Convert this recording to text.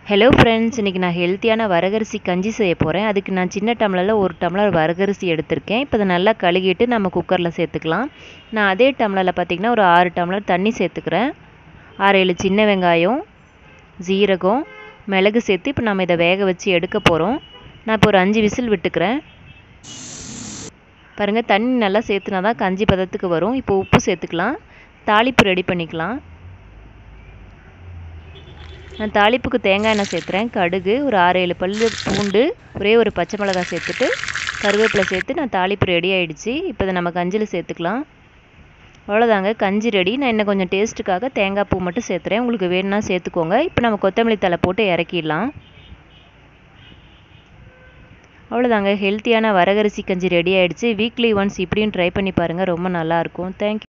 hello friends இன்றைக்கி நான் ஹெல்த்தியான வரகரிசி கஞ்சி செய்ய போகிறேன் அதுக்கு நான் சின்ன டம்ளரில் ஒரு டம்ளர் வரகரிசி எடுத்திருக்கேன் இப்போ அதை நல்லா கழுகிட்டு நம்ம குக்கரில் சேர்த்துக்கலாம் நான் அதே டம்ளரில் பார்த்திங்கன்னா ஒரு ஆறு டம்ளர் தண்ணி சேர்த்துக்கிறேன் ஆறு ஏழு சின்ன வெங்காயம் ஜீரகம் மிளகு சேர்த்து இப்போ நம்ம இதை வேக வச்சு எடுக்க போகிறோம் நான் இப்போ ஒரு அஞ்சு விசில் விட்டுக்கிறேன் பாருங்கள் தண்ணி நல்லா சேர்த்துனா தான் கஞ்சி பதத்துக்கு வரும் இப்போ உப்பு சேர்த்துக்கலாம் தாளிப்பு ரெடி பண்ணிக்கலாம் நான் தாளிப்புக்கு தேங்காய் எண்ணெய் சேர்த்துறேன் கடுகு ஒரு ஆறு ஏழு பல் பூண்டு ஒரே ஒரு பச்சை மிளகாய் சேர்த்துட்டு கருவேப்பிலை சேர்த்து நான் தாளிப்பு ரெடி ஆகிடுச்சு இப்போ இதை நம்ம கஞ்சியில் சேர்த்துக்கலாம் அவ்வளோதாங்க கஞ்சி ரெடி நான் இன்னும் கொஞ்சம் டேஸ்ட்டுக்காக தேங்காய் பூ மட்டும் சேர்த்துறேன் உங்களுக்கு வேணும்னா சேர்த்துக்கோங்க இப்போ நம்ம கொத்தமல்லி தலை போட்டு இறக்கிடலாம் அவ்வளோதாங்க ஹெல்த்தியான வரகரிசி கஞ்சி ரெடி ஆகிடுச்சு வீக்லி ஒன்ஸ் இப்படியும் ட்ரை பண்ணி பாருங்கள் ரொம்ப நல்லாயிருக்கும் தேங்க்யூ